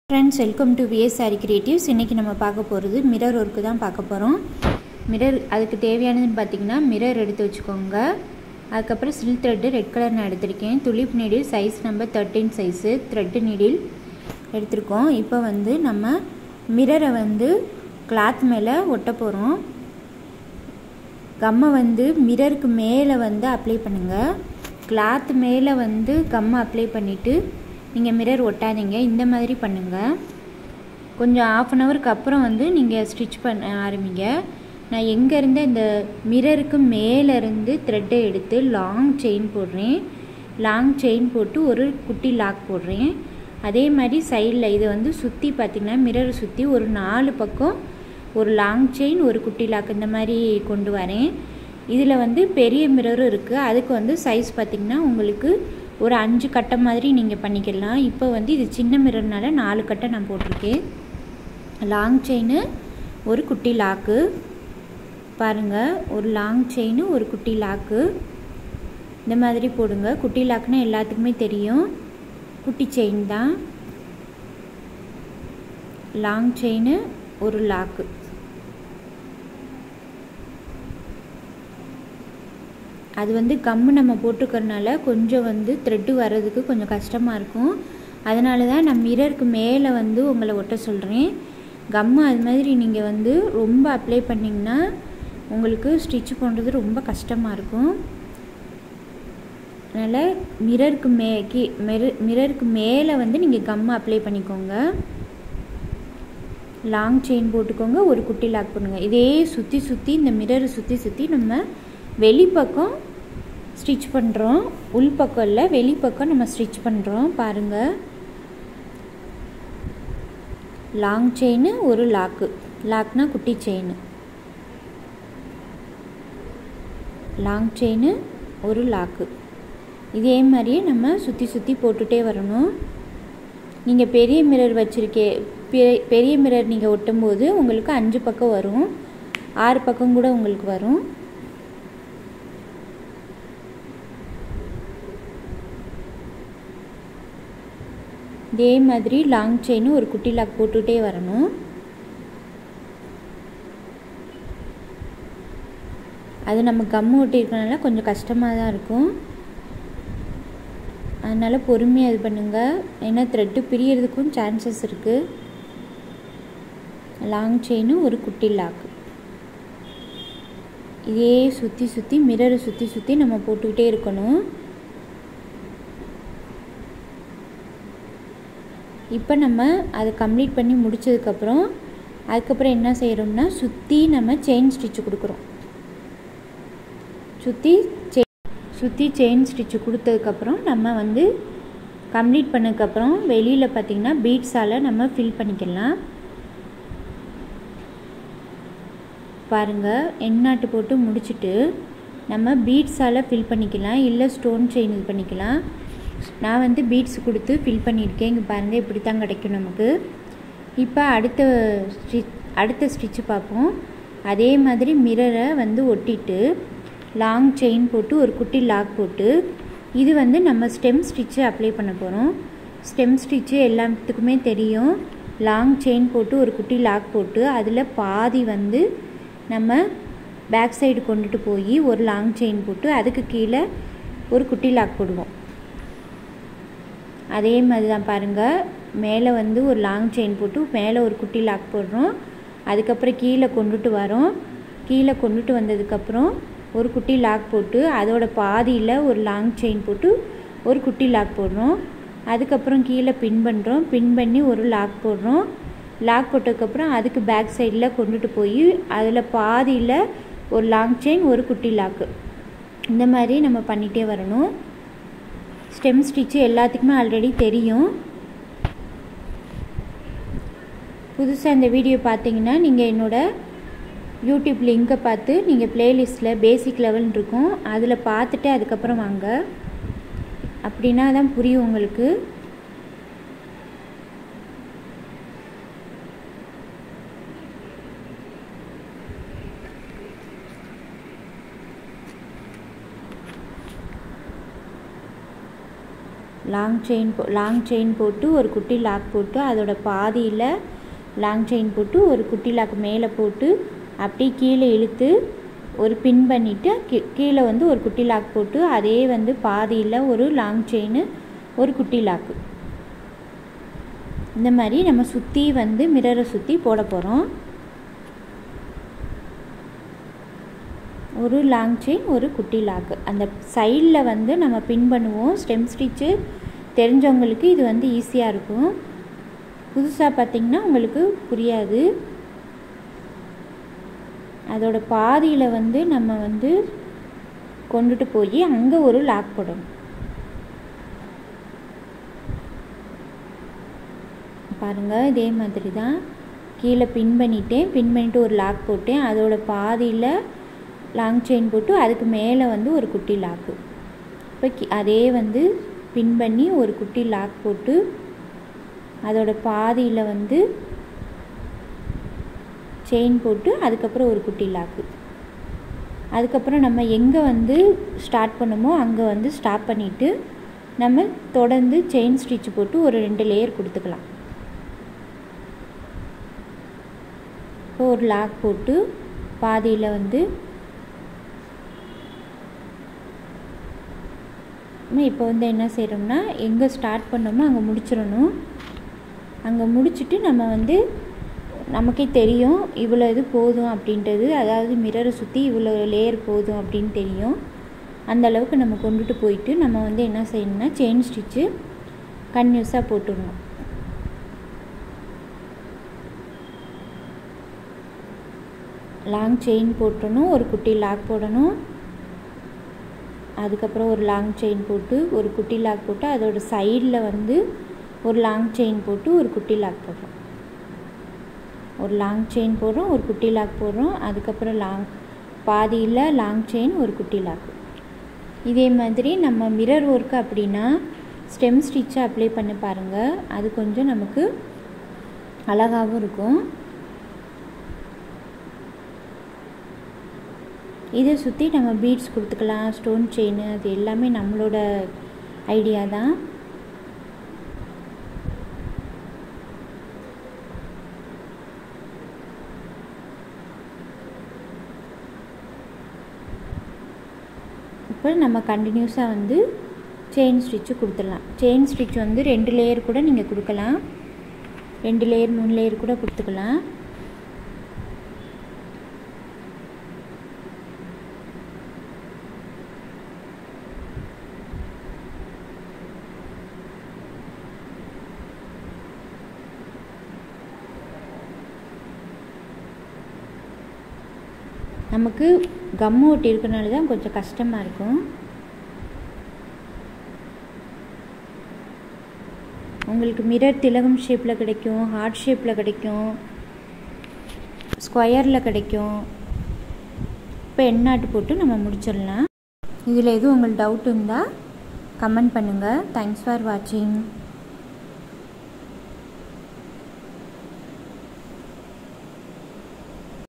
friends welcome to VS sari creatives இன்றைக்கி நம்ம பார்க்க போகிறது மிரர் ஒர்க்கு தான் பார்க்க போகிறோம் மிரர் அதுக்கு தேவையானதுன்னு பார்த்தீங்கன்னா மிரர் எடுத்து வச்சுக்கோங்க அதுக்கப்புறம் சில் த்ரெட்டு ரெட் கலர் நான் எடுத்திருக்கேன் tulip needle size number thirteen size thread needle எடுத்திருக்கோம் இப்போ வந்து நம்ம மிரரை வந்து கிளாத் மேலே ஒட்ட போகிறோம் கம்மை வந்து மிரருக்கு மேலே வந்து அப்ளை பண்ணுங்கள் கிளாத் மேலே வந்து கம்மை அப்ளை பண்ணிவிட்டு நீங்கள் மிரர் ஒட்டாதீங்க இந்த மாதிரி பண்ணுங்கள் கொஞ்சம் ஆஃப் அன் ஹவருக்கு அப்புறம் வந்து நீங்கள் ஸ்டிச் பண்ண ஆரம்பிங்க நான் எங்கேருந்து இந்த மிரருக்கு மேலேருந்து த்ரெட்டை எடுத்து லாங் செயின் போடுறேன் லாங் செயின் போட்டு ஒரு குட்டி லாக் போடுறேன் அதே மாதிரி சைடில் இதை வந்து சுற்றி பார்த்திங்கன்னா மிரரை சுற்றி ஒரு நாலு பக்கம் ஒரு லாங் செயின் ஒரு குட்டி லாக் இந்த மாதிரி கொண்டு வரேன் இதில் வந்து பெரிய மிரரும் இருக்குது அதுக்கு வந்து சைஸ் பார்த்திங்கன்னா உங்களுக்கு ஒரு அஞ்சு கட்டை மாதிரி நீங்கள் பண்ணிக்கலாம் இப்போ வந்து இது சின்ன மிரர்னால நாலு கட்டை நான் போட்டிருக்கேன் லாங் செயின் ஒரு குட்டி லாக்கு பாருங்கள் ஒரு லாங் செயின் ஒரு குட்டி லாக்கு இந்த மாதிரி போடுங்க குட்டி லாக்குன்னா எல்லாத்துக்குமே தெரியும் குட்டி செயின் தான் லாங் செயின் ஒரு லாக்கு அது வந்து கம்மு நம்ம போட்டுக்கிறனால கொஞ்சம் வந்து த்ரெட்டு வர்றதுக்கு கொஞ்சம் கஷ்டமாக இருக்கும் அதனால தான் நான் மிரருக்கு மேலே வந்து உங்களை ஒட்ட சொல்கிறேன் கம்மு அது மாதிரி நீங்கள் வந்து ரொம்ப அப்ளை பண்ணிங்கன்னா உங்களுக்கு ஸ்டிச் பண்ணுறது ரொம்ப கஷ்டமாக இருக்கும் அதனால் மிரருக்கு மே கீ மிரர் மிரருக்கு மேலே வந்து நீங்கள் கம்மு அப்ளை பண்ணிக்கோங்க லாங் செயின் போட்டுக்கோங்க ஒரு குட்டி லாக் பண்ணுங்கள் இதே சுற்றி சுற்றி இந்த மிரரை சுற்றி சுற்றி நம்ம வெளிப்பக்கம் ஸ்டிச் பண்ணுறோம் உள்பக்கம் இல்லை வெளிப்பக்கம் நம்ம ஸ்டிச் பண்ணுறோம் பாருங்கள் லாங் செயின் ஒரு லாக்கு லாக்னா குட்டி செயின் லாங் செயின் ஒரு லாக்கு இதே மாதிரியே நம்ம சுற்றி சுற்றி போட்டுகிட்டே வரணும் நீங்கள் பெரிய மிரர் வச்சுருக்கே பெரிய மிரர் நீங்கள் ஒட்டும்போது உங்களுக்கு அஞ்சு பக்கம் வரும் ஆறு பக்கம் கூட உங்களுக்கு வரும் இதே மாதிரி லாங் செயின் ஒரு குட்டி லாக் போட்டுகிட்டே வரணும் அது நம்ம கம்மு ஒட்டியிருக்கனால கொஞ்சம் கஷ்டமாக தான் இருக்கும் அதனால் பொறுமையாக இது பண்ணுங்கள் ஏன்னா த்ரெட்டு பிரியறதுக்கும் சான்சஸ் இருக்குது லாங் செயினும் ஒரு குட்டி லாக்கு இதே சுற்றி சுற்றி மிரரை சுற்றி சுற்றி நம்ம போட்டுக்கிட்டே இருக்கணும் இப்போ நம்ம அதை கம்ப்ளீட் பண்ணி முடித்ததுக்கப்புறம் அதுக்கப்புறம் என்ன செய்கிறோம்னா சுற்றி நம்ம செயின் ஸ்டிச்சு கொடுக்குறோம் சுற்றி செ சுற்றி செயின் ஸ்டிச்சு கொடுத்ததுக்கப்புறம் நம்ம வந்து கம்ப்ளீட் பண்ணதுக்கப்புறம் வெளியில் பார்த்திங்கன்னா பீட்ஸால் நம்ம ஃபில் பண்ணிக்கலாம் பாருங்கள் எண்ணாட்டு போட்டு முடிச்சுட்டு நம்ம பீட்ஸால் ஃபில் பண்ணிக்கலாம் இல்லை ஸ்டோன் செயின் இது பண்ணிக்கலாம் நான் வந்து பீட்ஸ் கொடுத்து ஃபில் பண்ணியிருக்கேன் இங்கே பாருங்கள் இப்படி தான் கிடைக்கும் நமக்கு இப்போ அடுத்த ஸ்டிச் அடுத்த ஸ்டிச்சு பார்ப்போம் அதே மாதிரி மிரரை வந்து ஒட்டிட்டு லாங் செயின் போட்டு ஒரு குட்டி லாக் போட்டு இது வந்து நம்ம ஸ்டெம் ஸ்டிச்சு அப்ளை பண்ண போகிறோம் ஸ்டெம் ஸ்டிச்சு எல்லாத்துக்குமே தெரியும் லாங் செயின் போட்டு ஒரு குட்டி லாக் போட்டு அதில் பாதி வந்து நம்ம பேக் சைடு கொண்டுட்டு போய் ஒரு லாங் செயின் போட்டு அதுக்கு கீழே ஒரு குட்டி லாக் போடுவோம் அதே மாதிரி தான் பாருங்கள் மேலே வந்து ஒரு லாங் செயின் போட்டு மேலே ஒரு குட்டி லாக் போடுறோம் அதுக்கப்புறம் கீழே கொண்டுட்டு வரோம் கீழே கொண்டுட்டு வந்ததுக்கப்புறம் ஒரு குட்டி லாக் போட்டு அதோட பாதியில் ஒரு லாங் செயின் போட்டு ஒரு குட்டி லாக் போடுறோம் அதுக்கப்புறம் கீழே பின் பண்ணுறோம் பின் பண்ணி ஒரு லாக் போடுறோம் லாக் போட்டதுக்கப்புறம் அதுக்கு பேக் சைடில் கொண்டுட்டு போய் அதில் பாதியில் ஒரு லாங் செயின் ஒரு குட்டி லாக்கு இந்த மாதிரி நம்ம பண்ணிகிட்டே வரணும் ஸ்டெம் ஸ்டிச்சு எல்லாத்துக்குமே ஆல்ரெடி தெரியும் புதுசாக இந்த வீடியோ பார்த்தீங்கன்னா நீங்கள் என்னோடய யூடியூப் லிங்கை பார்த்து நீங்கள் ப்ளேலிஸ்ட்டில் பேசிக் லெவல் இருக்கும் அதில் பார்த்துட்டு அதுக்கப்புறம் வாங்க அப்படின்னா தான் புரியும் உங்களுக்கு லாங் செயின் போ லாங் செயின் போட்டு ஒரு குட்டி லாக் போட்டு அதோட பாதியில் லாங் செயின் போட்டு ஒரு குட்டி லாக் மேலே போட்டு அப்படியே கீழே இழுத்து ஒரு பின் பண்ணிவிட்டு கீ கீழே வந்து ஒரு குட்டி லாக் போட்டு அதே வந்து பாதியில் ஒரு லாங் செயின் ஒரு குட்டி லாக்கு இந்த மாதிரி நம்ம சுற்றி வந்து மிரரை சுற்றி போட போகிறோம் ஒரு லாங் செயின் ஒரு குட்டி லாக்கு அந்த சைடில் வந்து நம்ம பின் பண்ணுவோம் ஸ்டெம் ஸ்டிச்சு தெரிஞ்சவங்களுக்கு இது வந்து ஈஸியாக இருக்கும் புதுசாக பார்த்திங்கன்னா உங்களுக்கு புரியாது அதோட பாதியில் வந்து நம்ம வந்து கொண்டுட்டு போய் அங்கே ஒரு லாக் போடணும் பாருங்கள் இதே மாதிரி தான் கீழே பின் பண்ணிட்டேன் பின் பண்ணிவிட்டு ஒரு லாக் போட்டேன் அதோட பாதியில் லாங் செயின் போட்டு அதுக்கு மேலே வந்து ஒரு குட்டி லாக்கு இப்போ அதே வந்து பின் பண்ணி ஒரு குட்டி லாக் போட்டு அதோட பாதியில் வந்து செயின் போட்டு அதுக்கப்புறம் ஒரு குட்டி லாக்கு அதுக்கப்புறம் நம்ம எங்கே வந்து ஸ்டார்ட் பண்ணமோ அங்கே வந்து ஸ்டாப் பண்ணிவிட்டு நம்ம தொடர்ந்து செயின் ஸ்டிச் போட்டு ஒரு ரெண்டு லேயர் கொடுத்துக்கலாம் இப்போ ஒரு லாக் போட்டு பாதியில் வந்து இப்போ வந்து என்ன செய்கிறோம்னா எங்கே ஸ்டார்ட் பண்ணோமோ அங்கே முடிச்சிடணும் அங்கே முடிச்சுட்டு நம்ம வந்து நமக்கே தெரியும் இவ்வளோ இது போதும் அப்படின்றது அதாவது மிரரை சுற்றி இவ்வளோ லேயர் போதும் அப்படின்னு தெரியும் அந்த அளவுக்கு நம்ம கொண்டுட்டு போயிட்டு நம்ம வந்து என்ன செய்யணும்னா செயின் ஸ்டிச்சு கன்யூஸாக போட்டுடணும் லாங் செயின் போட்டணும் ஒரு குட்டி லாக் போடணும் அதுக்கப்புறம் ஒரு லாங் செயின் போட்டு ஒரு குட்டி லாக் போட்டு அதோட சைடில் வந்து ஒரு லாங் செயின் போட்டு ஒரு குட்டி லாக் போடுறோம் ஒரு லாங் செயின் போடுறோம் ஒரு குட்டி லாக் போடுறோம் அதுக்கப்புறம் லாங் பாதியில் லாங் செயின் ஒரு குட்டி லாக் இதே மாதிரி நம்ம மிரர் ஒர்க்கு அப்படின்னா ஸ்டெம் ஸ்டிச்சை அப்ளை பண்ணி பாருங்கள் அது கொஞ்சம் நமக்கு அழகாகவும் இருக்கும் இதை சுற்றி நம்ம பீட்ஸ் கொடுத்துக்கலாம் ஸ்டோன் செயின் அது எல்லாமே நம்மளோட ஐடியா தான் இப்போ நம்ம கண்டினியூஸாக வந்து செயின் ஸ்டிச்சு கொடுத்துடலாம் செயின் ஸ்டிச் வந்து ரெண்டு லேயர் கூட நீங்கள் கொடுக்கலாம் ரெண்டு லேயர் மூணு லேயர் கூட கொடுத்துக்கலாம் நமக்கு கம்மு ஒட்டி இருக்கனால தான் கொஞ்சம் கஷ்டமாக இருக்கும் உங்களுக்கு மிரர் திலகம் ஷேப்பில் கிடைக்கும் ஹார்ட் ஷேப்பில் கிடைக்கும் ஸ்கொயரில் கிடைக்கும் இப்போ எண்ணாட்டு போட்டு நம்ம முடிச்சிடலாம் இதில் எதுவும் உங்களுக்கு டவுட் இருந்தால் கமெண்ட் பண்ணுங்கள் தேங்க்ஸ் ஃபார் வாட்சிங்